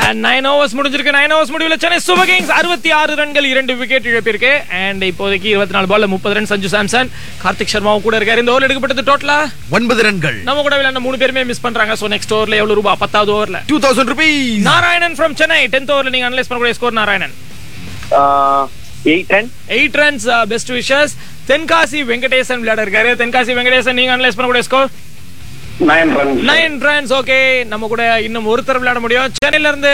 Nine overs முடிஞ்சிருக்கு nine overs முடிவில் Chennai super Kings அறுபத்தி ஆறு ரன்கள் இரண்டு விக்கெட் இழப்பிருக்கு அண்ட் இப்போதைக்கு இருபத்தி நாலு பால்ல முப்பது ரன் சஞ்சு சாம்சன் கார்த்திக் சர்மாவும் கூட இருக்காரு இந்த ஓவர் எடுக்கப்பட்டது டோட்டலா ஒன்பது ரன்கள் நம்ம கூட விளையாண்ட மூணு பேருமே மிஸ் பண்றாங்க சோ நெக்ஸ்ட் ஓவர்ல எவ்வளவு ரூபா பத்தாவது ஓவர்ல two thousand rupees Narayanan from Chennai tenth ஓவர்ல நீங்க அனலைஸ் பண்ணக்கூடிய score Narayanan eight run eight runs best wishes Tenkasi Venkatesan விளையாட இருக்காரு தென்காசி வெங்கடேசன் நீங்க அனலைஸ் பண்ணக்கூடிய score nine run nine runs okay நம்ம கூட இன்னும் ஒருத்தர் விளையாட முடியும் சென்னையில இருந்து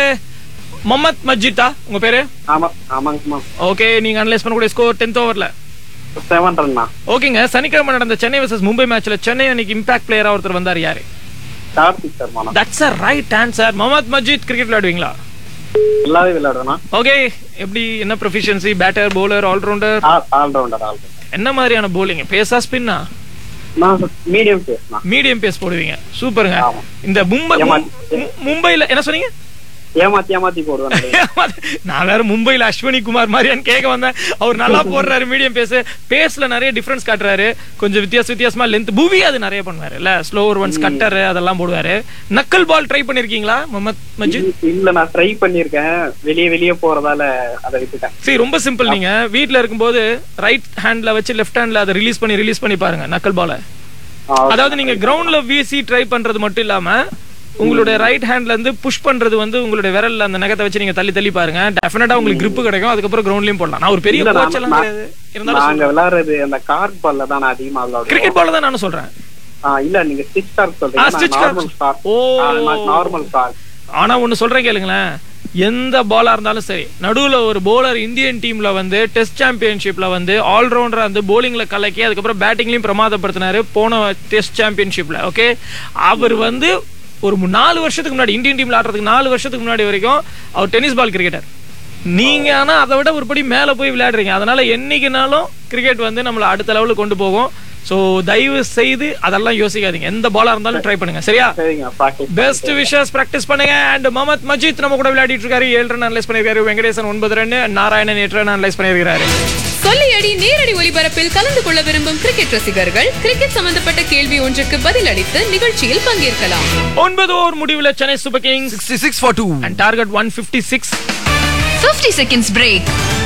முகமத் மஜித்தா உங்க பேரு ஆமா ஆமாங்கம்மா ஓகே நீங்க அனலைஸ் பண்ணக்கூடிய ஸ்கோர் டென்த் ஓவர்ல செவன் ரன்னா ஓகேங்க சனிக்கிழமை நடந்த சென்னை வர்சஸ் மும்பை மேட்ச்ல சென்னை அன்னைக்கு இம்பாக்ட் பிளேயரா ஒருத்தர் வந்தார் யாரு Karthik Sharma that's a right answer Mohammed Majid cricket விளையாடுவீங்களா எல்லாரும் விளையாடுவேண்ணா ஓகே எப்படி என்ன proficiency batter bowler allrounder allrounder allrounder என்ன மாதிரியான bowling பேஸா ஸ்பின்னா நான் மீடியம் பேஸ்ண்ணா மீடியம் பேஸ் போடுவீங்க சூப்பருங்க ஆமா. இந்த மும்பை ஏமா- மு- மும்பைல என்ன சொன்னீங்க ஏமாத்தி ஏமாத்தி போடுவேன் நான் வேற மும்பைல அஸ்வினி குமார் மாதிரியான்னு கேட்க வந்தேன் அவர் நல்லா போடுறாரு மீடியம் பேஸ் பேஸ்ல நிறைய டிஃபரன்ஸ் காட்டுறாரு கொஞ்சம் வித்தியாச வித்தியாசமா லென்த் புவி அது நிறைய பண்ணுவாரு இல்ல ஸ்லோவர் ஒன்ஸ் கட்டர் அதெல்லாம் போடுவாரு நக்கல் பால் ட்ரை பண்ணிருக்கீங்களா முகமது மஜித் இல்ல நான் ட்ரை பண்ணிருக்கேன் வெளியே வெளியே போறதால அதை விட்டுட்டேன் சரி ரொம்ப சிம்பிள் நீங்க வீட்ல இருக்கும்போது ரைட் ஹேண்ட்ல வச்சு லெஃப்ட் ஹேண்ட்ல அதை ரிலீஸ் பண்ணி ரிலீஸ் பண்ணி பாருங்க நக்கல் பால ஆ, okay. அதாவது நீங்க கிரவுண்ட்ல வீசி ட்ரை பண்றது மட்டும் இல்லாம உங்களுடைய ரைட் ஹேண்ட்ல இருந்து புஷ் பண்றது வந்து உங்களுடைய விரல்ல அந்த நகத்தை வச்சு நீங்க தள்ளி தள்ளி பாருங்க டெஃபினட்டா உங்களுக்கு grip கிடைக்கும் அதுக்கப்புறம் கிரவுண்ட்லயும் போடலாம் நான் ஒரு பெரிய இல்ல, கோச் எல்லாம் நான்- கிடையாது இருந்தாலும் நாங்க விளையாடுறது அந்த கார்க் பால்ல தான் நான் அதிகமா கிரிக்கெட் விளையாடுவேன் பால் தான் நானும் சொல்றேன் ஆ, இல்ல நீங்க ஸ்டிச் கார்க் ஆ, சொல்றீங்க stitch நான் cards. நார்மல் கார்க் ஓ. நார்மல் கார்க் ஆனா ஒண்ணு சொல்றேன் கேளுங்களேன் எந்த பாலா இருந்தாலும் சரி நடுவுல ஒரு போலர் இந்தியன் டீம்ல வந்து டெஸ்ட் சாம்பியன்ஷிப்ல வந்து ஆல்ரவுண்டரா வந்து போலிங்ல கலக்கி அதுக்கப்புறம் பேட்டிங்லயும் பிரமாதப்படுத்தினாரு போன டெஸ்ட் சாம்பியன்ஷிப்ல ஓகே அவர் வந்து ஒரு மு- நாலு வருஷத்துக்கு முன்னாடி இந்தியன் டீம்ல ஆடுறதுக்கு நாலு வருஷத்துக்கு முன்னாடி வரைக்கும் அவர் டென்னிஸ் பால் கிரிக்கெட்டர் நீங்க ஆனா அதை விட ஒரு படி மேல போய் விளையாடுறீங்க அதனால என்னைக்குனாலும் கிரிக்கெட் வந்து நம்மள அடுத்த லெவலுக்கு கொண்டு போகும் சோ தயவு செய்து அதெல்லாம் யோசிக்காதீங்க எந்த பாலா இருந்தாலும் ட்ரை பண்ணுங்க சரியா சரிங்க ப்ராக்டிஸ் பெஸ்ட் விஷஸ் பிராக்டிஸ் பண்ணுங்க அண்ட் முகமது மஜித் நம்ம கூட விளையாடிட்டு இருக்காரு ஏழு ரன் அனலைஸ் பண்ணிருக்காரு வெங்கடேசன் ஒன்பது ரன் நாராயணன் எட்டு ரன் அனலைஸ் பண்ணிருக்காரு சொல்லியடி நேரடி ஒலிபரப்பில் கலந்து கொள்ள விரும்பும் கிரிக்கெட் ரசிகர்கள் கிரிக்கெட் சம்பந்தப்பட்ட கேள்வி ஒன்றுக்கு பதில் அளித்து நிகழ்ச்சியில் பங்கேற்கலாம் ஒன்பது ஓவர் முடிவுல Chennai super kings sixty six for two and target one fifty six 50 seconds break.